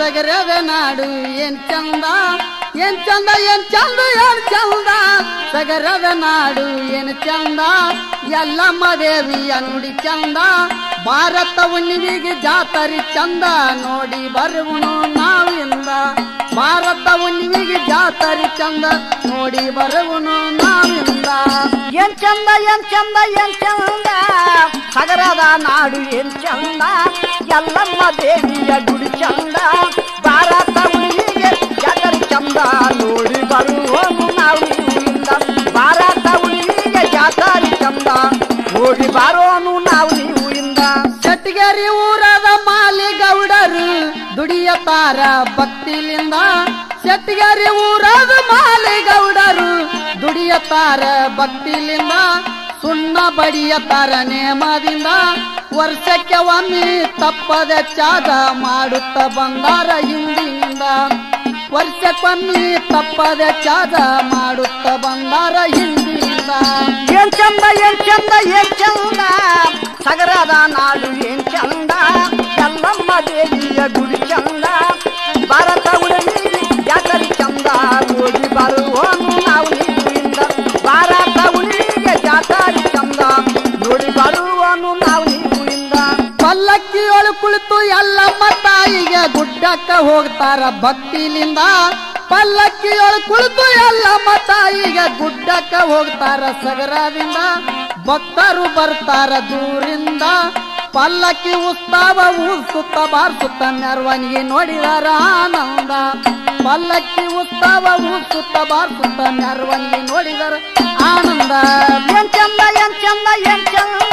ಸಗರದ ನಾಡು ಏನ್ ಚಂದ ಏನ್ ಚಂದ ಏನ್ ಚಂದ ಏನ್ ಚಂದ ಸಗರದ ನಾಡು ಏನ್ ಚಂದ ಎಲ್ಲಮ್ಮ ದೇವಿಯ ನುಡಿ ಚಂದ ಭಾರತ ಹುಣ್ಣಿಮೆಗೆ ಜಾತರಿ ಚಂದ ನೋಡಿ ಬರುವನು ನಾವಿಂದ ಭಾರತ ಹುಣ್ಣಿಮೆಗೆ ಜಾತರಿ ಚಂದ ನೋಡಿ ಬರುವನು ನಾವಿಂದ ಏನ್ ಚಂದ ಏನ್ ಚಂದ ಏನ್ ಚಂದ ಸಗರದ ನಾಡು ಏನ್ ಚಂದ ಎಲ್ಲಮ್ಮ ದೇವಿಯ ಗುಡಿ ಚಂದ ಭಾರತ ಉಳಿಗೆ ಜಾಗರಿ ಚಂದ ನೋಡಿ ಬರುವನು ನಾವು ನೀವಿಂದ ಭಾರತ ಉಳಿಗೆ ಜಾತರಿ ಚಂದ ನೋಡಿ ಬರೋನು ನಾವು ನೀವು ಇಂದ ಚಟ್ಗೇರಿ ಊರದ ಮಾಲಿಗೌಡರು ದುಡಿಯತಾರ ಭಕ್ತಿಲಿಂದ ಚಟ್ಗೇರಿ ಊರದ ಮಾಲಿಗೌಡರು ದುಡಿಯತಾರ ಭಕ್ತಿಲಿಂದ ಸುಣ್ಣ ಬಡಿಯತಾರ ನೇಮದಿಂದ ವರ್ಷಕ್ಕೆ ಒಮ್ಮೆ ತಪ್ಪದೆ ಚಾದ ಮಾಡುತ್ತ ಬಂದಾರ ಹಿಂದಿನಿಂದ ವರ್ಷಕ್ಕೊಮ್ಮೆ ತಪ್ಪದೆ ಚಾದ ಮಾಡುತ್ತ ಬಂದಾರ ಹಿಂದಿನಿಂದ ಏನ್ ಚಂದ ಏನ್ ಚಂದ ಏನ್ ಚಂದ ಸಗರದ ನಾಡು ಏನ್ ಚಂದ ಎಲ್ಲಮ್ಮ ದೇವಿಯ ಗುಡಿ ಚಂದ ಭಾರತ ಉಡಲಿ ಜಾತರಿ ಚಂದ ಹೋಗಿ ಬರುವನು ನಾವು ನೀವಿಂದ ಭಾರತ ಉಳಿಗೆ ಜಾತರಿ ಚಂದ ನೋಡಿ ಬರುವನು ನಾವು ನೀವಿಂದ ಪಲ್ಲಕ್ಕಿಯೊಳು ಕುಳಿತು ಎಲ್ಲಮ್ಮ ತಾಯಿಗೆ ಗುಡ್ಡಕ್ಕ ಹೋಗ್ತಾರ ಭಕ್ತಿಲಿಂದ ಪಲ್ಲಕ್ಕಿಯೊಳು ಕುಳಿತು ಎಲ್ಲಮ್ಮ ತಾಯಿಗೆ ಗುಡ್ಡಕ್ಕ ಹೋಗ್ತಾರ ಸಗರದಿಂದ ಭಕ್ತರು ಬರ್ತಾರ ದೂರಿಂದ ಪಲ್ಲಕ್ಕಿ ಉತ್ಸವ ಊಸುತ್ತ ಬಾರಿಸುತ್ತ ಮೆರವಣಿಗೆ ನೋಡಿದಾರ ಆನಂದ ಪಲ್ಲಕ್ಕಿ ಉತ್ಸವ ಊಸುತ್ತ ಬಾರಿಸುತ್ತ ಮೆರವಣಿಗೆ ನೋಡಿದಾರ ಆನಂದ ಏನ್ ಚಂದ ಏನ್ ಚಂದ ಏನ್ ಚಂದ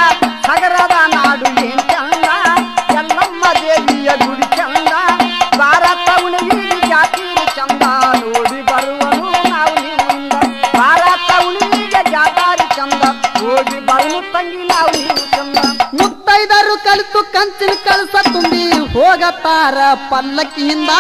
ಸಗರದ ನಾಡು ಏನ್ ಚಂದ ಎಲ್ಲಮ್ಮ ದೇವಿಯ ಗುಡಿ ಚಂದ ಭಾರತ ಉಳಿಗೆ ಜಾತಿಯ ಚಂದ ನೋಡಿ ಬರುವನು ನಾವು ನೀವಿಂದ ಭಾರತ ಉಳಿಗೆ ಜಾತಾರಿ ಚಂದ ಹೋಗಿ ಬರುನು ತಂಗಿ ನಾವು ನೀವು ಚಂದ ಮುತ್ತೈದರು ಕಲಿತು ಕಂಚಿನ ಕಳಸ ತುಂಬಿ ಹೋಗತಾರ ಪಲ್ಲಕ್ಕಿಯಿಂದ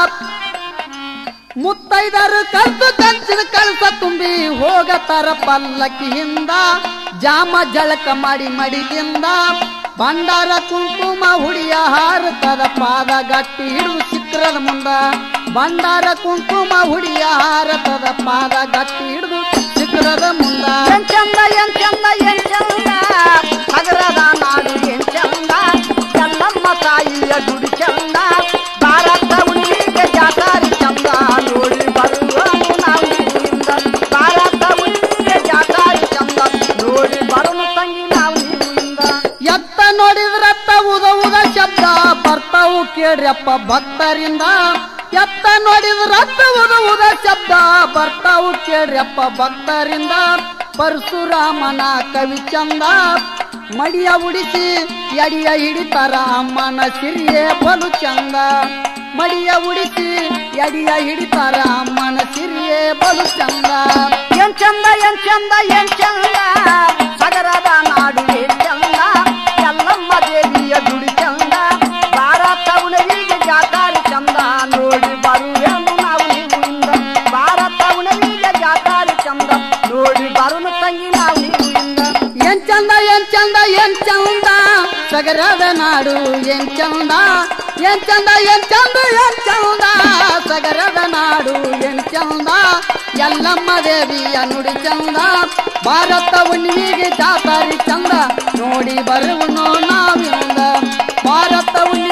ಮುತ್ತೈದರು ಕಲಿತು ಕಂಚಿನ ಕಳಸ ತುಂಬಿ ಹೋಗತಾರ ಪಲ್ಲಕ್ಕಿಯಿಂದ ಜಾಮ ಜಳಕ ಮಾಡಿ ಮಡಿದಿಂದ ಭಂಡಾರ ಕುಂಕುಮ ಹುಡಿಯ ಹಾರುತ್ತದ ಪಾದ ಗಟ್ಟಿ ಹಿಡಿದು ಚಿತ್ರದ ಮುಂದ ಭಂಡಾರ ಕುಂಕುಮ ಹುಡಿಯ ಹಾರತದ ಪಾದ ಗಟ್ಟಿ ಹಿಡಿದು ಚಿತ್ರದ ಮುಂದ ಏನ್ ಚಂದ ಏನ್ ಚಂದ ಏನ್ ಚಂದ ಸಗರದ ನಾಡು ಏನ್ ಚಂದ ಎಲ್ಲಮ್ಮ ತಾಯಿಯ ಗುಡಿ ಚಂದ ಭಾರತ ಉಳಿಗೆ ಜಾತಾರಿ ಚಂದ ನೋಡಿ ಬರುವನು ನಾವು ನೀವಿಂದ ಭಾರತ ಉಳಿಗೆ ಜಾತಾರಿ ಚಂದ ನೋಡಿ ಬರುನು ತಂಗಿ ನಾವು ನೀವಿಂದ ಎತ್ತ ನೋಡಿದ್ರತ್ತ ಉದ ಉದ ಶಬ್ದ ಬರ್ತಾವು ಕೇಳ್ರಪ್ಪ ಭಕ್ತರಿಂದ ಎತ್ತ ನೋಡಿದ್ರತ್ತ ಉದ ಉದ ಶಬ್ದ ಬರ್ತಾವು ಕೇಳ್ರಪ್ಪ ಭಕ್ತರಿಂದ ಪರಶುರಾಮನ ಕವಿ ಚಂದ ಮಡಿಯ ಉಡಿಸಿ ಎಡಿಯ ಹಿಡಿತಾರ ಅಮ್ಮನ ಸಿರಿಯೇ ಬಲು ಚಂದ ಮಡಿಯ ಉಡಿಸಿ ಎಡಿಯ ಹಿಡಿತಾರ ಅಮ್ಮನ ಸಿರಿಯೇ ಬಲು ಚಂದ ಏನ್ ಚಂದ ಏನ್ ಚಂದ ಏನ್ ಚಂದ ಸಗರದ ನಾಡು ಏನ್ ಚಂದ ಎಲ್ಲಮ್ಮ ದೇವಿಯ ಗುಡಿ ಚಂದ ಭಾರತ ಉಣವಿಗೆ ಜಾತಾರಿ ಚಂದ ನೋಡಿ ಬರುವೆನು ನಾವು ನೀವು ಇಂದ ಭಾರತ ಉಣವಿಗೆ ಜಾತಾರಿ ಚಂದ ನೋಡಿ ಬರುನು ತಂಗಿ ನಾವು ನೀವು ಇಂದ ಏನ್ ಚಂದ ಏನ್ ಚಂದ ಏನ್ ಚಂದ ಸಗರದ ನಾಡು ಏನ್ ಚಂದ ಏನ್ ಚಂದ ಏನ್ ಚಂದ ಏನ್ ಚಂದ ಸಗರದ ನಾಡು ಏನ್ ಚಂದ ಎಲ್ಲಮ್ಮ ದೇವಿಯ ನುಡಿ ಚಂದ ಭಾರತ ಹುಣ್ಣಿಮೆಗೆ ಜಾತಾರಿ ಚಂದ ನೋಡಿ ಬರುವನು ನಾವಿಂದ ಭಾರತ ಹುಣ್ಣಿಮೆಗೆ